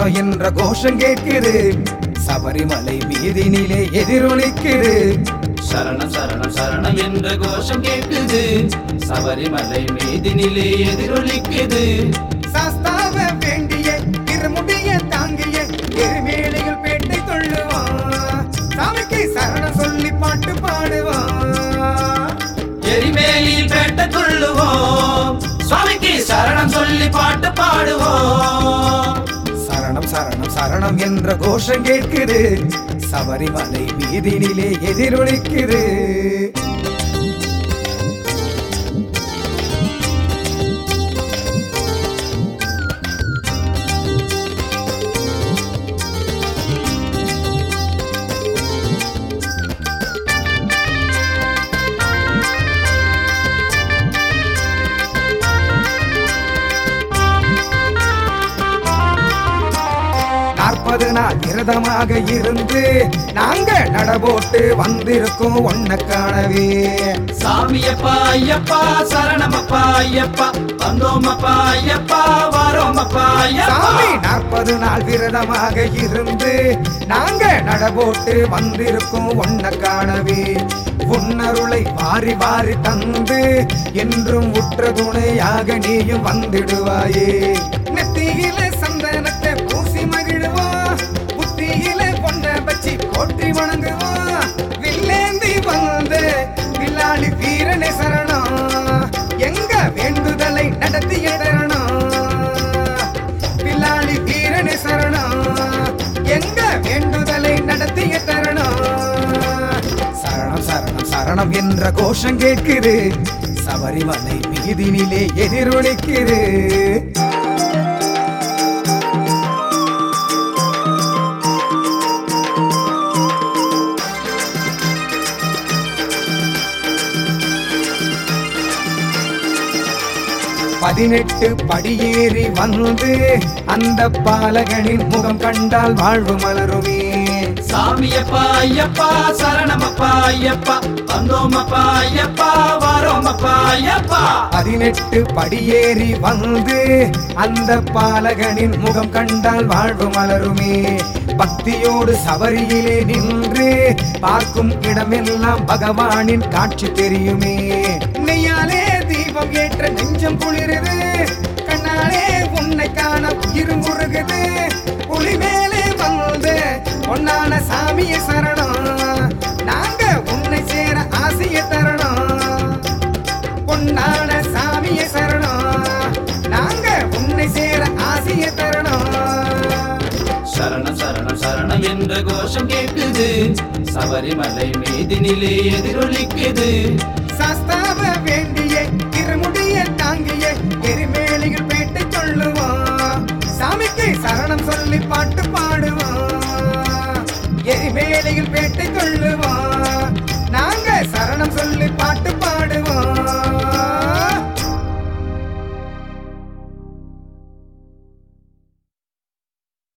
என்ற கோஷம் கேட்குது சபரிமலை மீதினிலே எதிரொலிக்குது சரணம் சரணம் சரணம் என்ற கோஷம் கேட்குது சபரிமலை மீதினிலே எதிரொலிக்குது சாஸ்தாவ வேண்டிய இருமுடிய தாங்கிய எருமேலையில் பேட்டை கொள்ளுவான் சாமிக்கு சரணம் சொல்லி பாட்டு பாடுவான் எரிமேலியில் பேட்ட துள்ளுவோம் சுவாமிக்கு சரணம் சொல்லி பாட்டு பாடுவோம் சரணம் சரணம் சரணம் என்ற கோஷம் கேட்குது சபரிமலை மீதினிலே எதிரொலிக்குது நாற்பது நாள் விரதமாக இருந்து நாங்க நடபோட்டு வந்திருக்கோம் ஒன்ன காணவே சாமியப்பா ஐயப்பா சரணமப்பா ஐயப்பா வந்தோமப்பா ஐயப்பா வரோமப்பா ஐயப்பா சாமி நாற்பது நாள் விரதமாக இருந்து நாங்க நடபோட்டு வந்திருக்கோம் ஒன்ன காணவே உன்னருளை வாரி வாரி தந்து என்றும் உற்ற துணையாக நீயும் வந்திடுவாயே நெத்தியில சந்தனத்தை பூசி மகிழுவோம் புத்தியில பொண்ண வச்சு போற்றி வணங்குவோம் வில்லேந்தி வந்து வில்லாளி வீரனே சரணம் எங்க வேண்டுதலை நடத்திய தருணம் வில்லாளி வீரனே சரணம் எங்க வேண்டுதலை நடத்திய தருணம் சரணம் சரணம் சரணம் என்ற கோஷம் கேட்குது சபரிமலை மீதினிலே எதிரொலிக்குது பதினெட்டு படியேறி வந்து அந்த பாலகனின் முகம் கண்டால் வாழ்வு மலருமே சாமியப்பா ஐயப்பா சரணமப்பா ஐயப்பா வந்தோமப்பா ஐயப்பா வரோமப்பா ஐயப்பா பதினெட்டு படியேறி வந்து அந்த பாலகனின் முகம் கண்டால் வாழ்வு மலருமே பக்தியோடு சபரியிலே நின்று பார்க்கும் இடமெல்லாம் பகவானின் காட்சி தெரியுமே நெய்யாலே தீபம் ஏற்ற நெஞ்சம் குளிருது கண்ணாலே உன்னை காண உயிர் முருகுது புலி மேலே வந்து பொன்னான சாமிய சரணம் நாங்க உன்னை சேர ஆசைய தரணும் பொன்னான சாமிய சரணம் நாங்க உன்னை சேர ஆசைய தரணும் சரணம் சரணம் சரணம் என்ற கோஷம் கேட்குது சபரிமலை மீதினிலே எதிரொலிக்குது சாஸ்தா